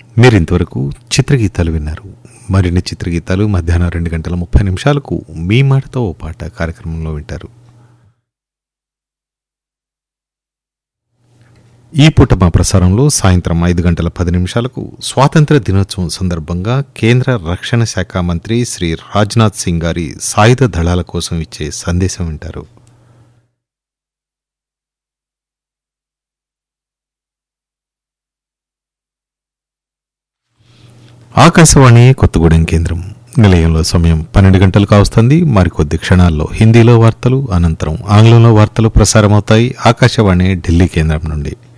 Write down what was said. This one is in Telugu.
మీరు ఇంతవరకు చిత్రగీతాలు విన్నారు మరిన్ని చిత్రగీతాలు మధ్యాహ్నం రెండు గంటల ముప్పై నిమిషాలకు మీ మాటతో ఓ పాట కార్యక్రమంలో వింటారు ఈ పూట మా ప్రసారంలో సాయంత్రం ఐదు గంటల పది నిమిషాలకు స్వాతంత్ర దినోత్సవం సందర్భంగా కేంద్ర రక్షణ శాఖ మంత్రి శ్రీ రాజ్నాథ్ సింగ్ గారి సాయుధ దళాల కోసం ఇచ్చే సందేశం వింటారు ఆకాశవాణి కొత్తగూడెం కేంద్రం నిలయంలో సమయం పన్నెండు గంటలు కావస్తుంది మరికొద్ది క్షణాల్లో హిందీలో వార్తలు అనంతరం ఆంగ్లంలో వార్తలు ప్రసారమవుతాయి ఆకాశవాణి ఢిల్లీ కేంద్రం నుండి